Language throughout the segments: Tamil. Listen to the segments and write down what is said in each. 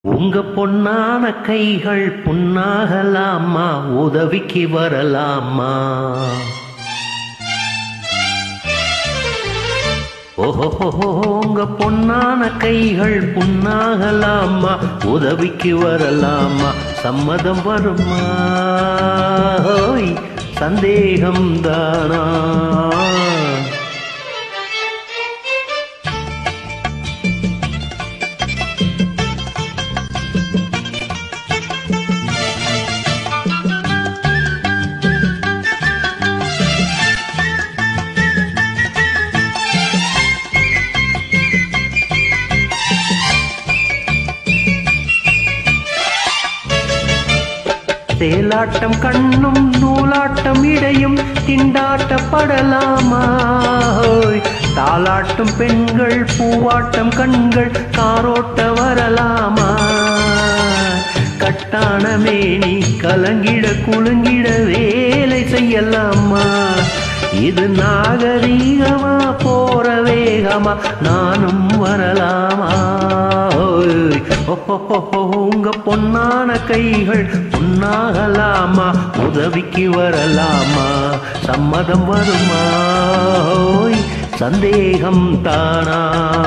உங்க பொன்னான கைகள் புண்ணாகலாமா உதவிக்கு வரலாமா ஓஹோ உங்க பொன்னான கைகள் புண்ணாகலாமா உதவிக்கு வரலாமா சம்மதம் வருமா ஹோய், சந்தேகம் தானா சேலாட்டம் கண்ணும் நூலாட்டம் இடையும் திண்டாட்டப்படலாமா ஹோய், தாலாட்டும் பெண்கள் பூவாட்டம் கண்கள் காரோட்ட வரலாமா கட்டான மேனி கலங்கிட குலுங்கிட வேலை செய்யலாமா இது நாகரீகமா போற வேகமா நானும் வரலாமா ஓய், ஓஹோஹோஹோ, உங்க பொன்னான கைகள் பொன்னாகலாமா உதவிக்கு வரலாமா சம்மதம் வருமா ஓய், சந்தேகம் தானா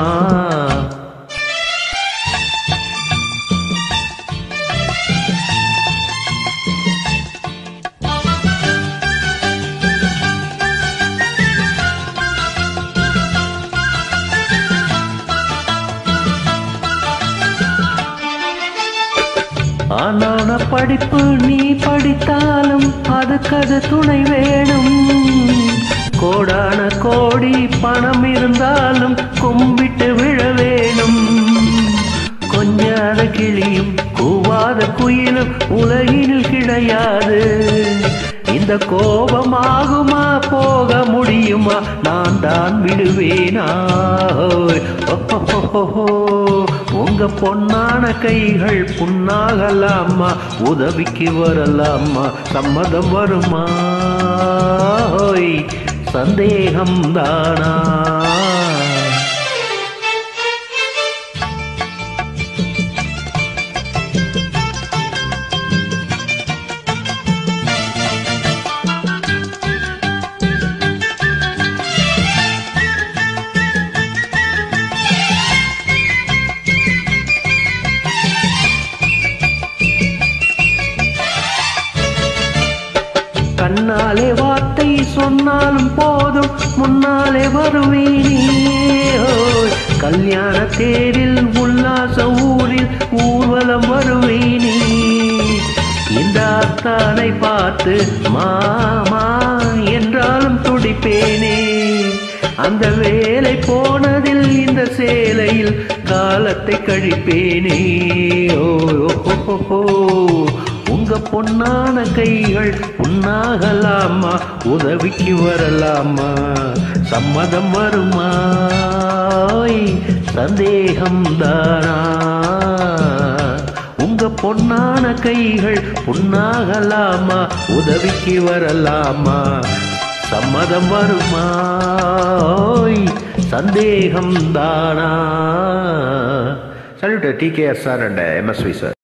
ஆனான படிப்பு நீ படித்தாலும் அதுக்கது துணை வேணும் கோடான கோடி பணம் இருந்தாலும் கும்பிட்டு விழ வேணும் கொஞ்சாத கிளியும் கூவாத குயிலும் உலகினில் கிடையாது இந்த கோபமாகுமா போக முடியுமா நான் தான் விடுவேனா ஓய், ஓஹோஹோஹோ. உங்க பொன்னான கைகள் புண்ணாகலாமா உதவிக்கு வரலாமா சம்மதம் வருமா ஓய், சந்தேகம் தானா கண்ணாலே வார்த்தை சொன்னாலும் போதும் முன்னாலே வருவேனே ஓய், கல்யாண தேரில் உல்லாச ஊரில் ஊர்வலம் வருவேனே இந்த அத்தானை பார்த்து மாமா என்றாலும் துடிப்பேனே அந்த வேலை போனதில் இந்த சேலையில் காலத்தை கழிப்பேனே ஓ ஓ, ஓ, ஓ. உங்க பொன்னான கைகள் புண்ணாகலாமா உதவிக்கு வரலாமா சம்மதம் வருமா ஓய், சந்தேகம் தானா உங்க பொன்னான கைகள் புண்ணாகலாமா உதவிக்கு வரலாமா சம்மதம் வருமா ஓய், சந்தேகம் தானா Salute TKS sir and uh, MSV sir.